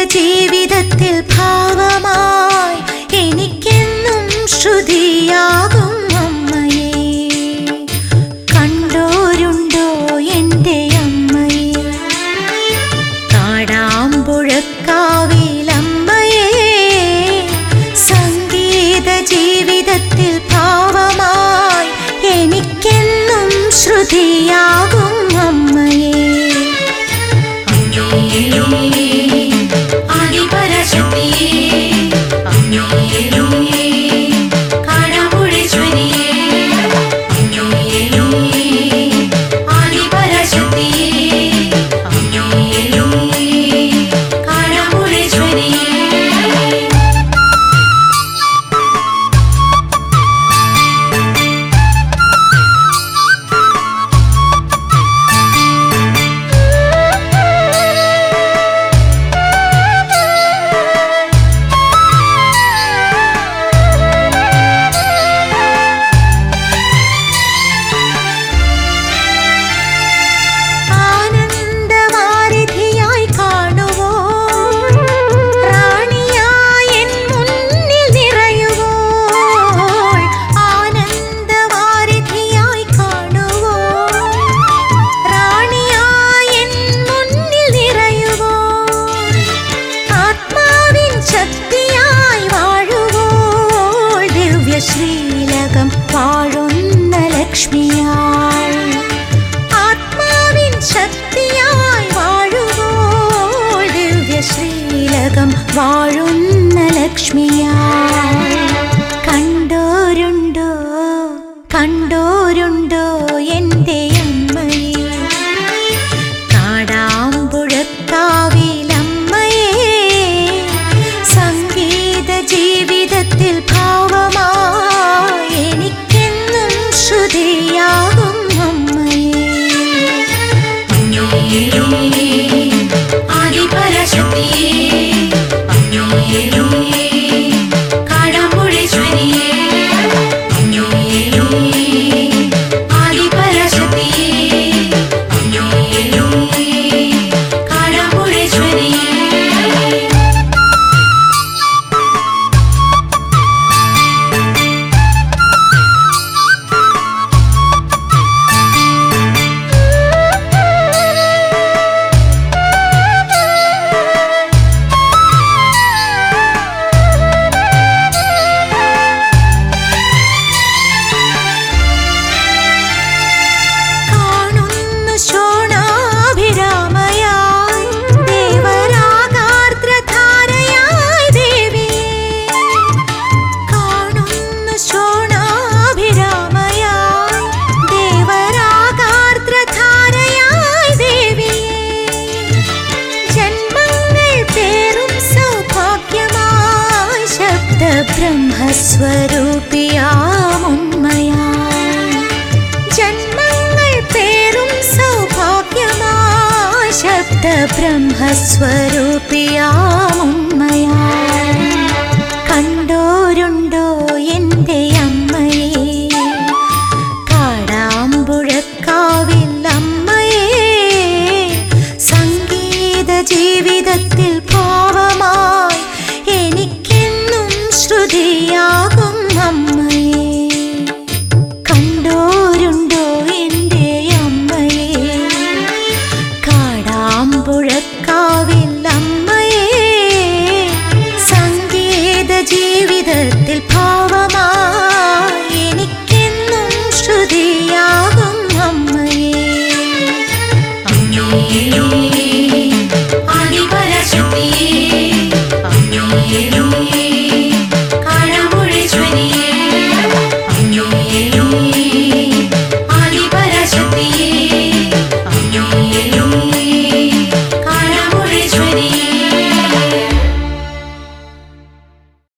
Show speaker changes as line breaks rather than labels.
ജീവിതത്തിൽ ഭാവമായി എനിക്കെന്നും ശ്രുതിയാകും അമ്മയെ കണ്ടോരുണ്ടോ എൻ്റെ അമ്മയെ കാടാമ്പുഴക്കാവിലമ്മയെ സംഗീത ജീവിതത്തിൽ ഭാവമായി എനിക്കെന്നും ശ്രുതിയാകും അമ്മയെ ആനന്ദവാരിധിയായി കാണുവോ റാണിയായി എൻ മുന്നിൽ നിറയുവോൾ ആനന്ദവാരിധിയായി കാണുവോ റാണിയായി എൻ മുന്നിൽ നിറയുവോൾ ആത്മാവിൻ ശക്തിയായി വാഴുവോൾ ദിവ്യശ്രീലകം വാഴുന്ന ലക്ഷ്മിയാൾ ആത്മാവിൻ ശക്തിയായി വാഴുവോൾ ദിവ്യശ്രീലകം വാഴുന്ന ലക്ഷ്മിയായി കണ്ടോരുണ്ടോ കണ്ടോരുണ്ടോ എൻ്റെ അമ്മയെ കാടാമ്പുഴക്കാവിലമ്മയെ സംഗീത ജീവിതത്തിൽ ഭാവമായി എനിക്കെന്നും ശ്രുതിയാകും അമ്മയെ കാണുന്നു ശോണാഭിരാമയായി ദേവരാഗാർദ്രധാരയായി ദേവിയെ കാണുന്നു ശോണാഭിരാമയായി ദേവരാഗാർദ്രധാരയായി ദേവിയെ ജന്മങ്ങൾ പേറും സൗഭാഗ്യമായി ശബ്ദ ബ്രഹ്മസ്വരൂപിയാമുമ്മയായി ജന്മങ്ങൾ പേറും സൗഭാഗ്യമായി ശബ്ദ ബ്രഹ്മസ്വരൂപിയാമുമ്മയായി കണ്ടോരുണ്ടോ എൻ്റെ അമ്മയെ കാടാമ്പുഴക്കാവിൽ അമ്മയെ സംഗീത ജീവിതത്തിൽ ഭാവമായി എനിക്കെന്നും ശ്രുതിയാകും അമ്മയെ കണ്ടോരുണ്ടോ എൻ്റെ അമ്മയെ കാടാമ്പുഴക്കാവിൽ അമ്മയെ സംഗീത ജീവിതത്തിൽ ഭാവമായി എനിക്കെന്നും ശ്രുതിയാകും അമ്മയെ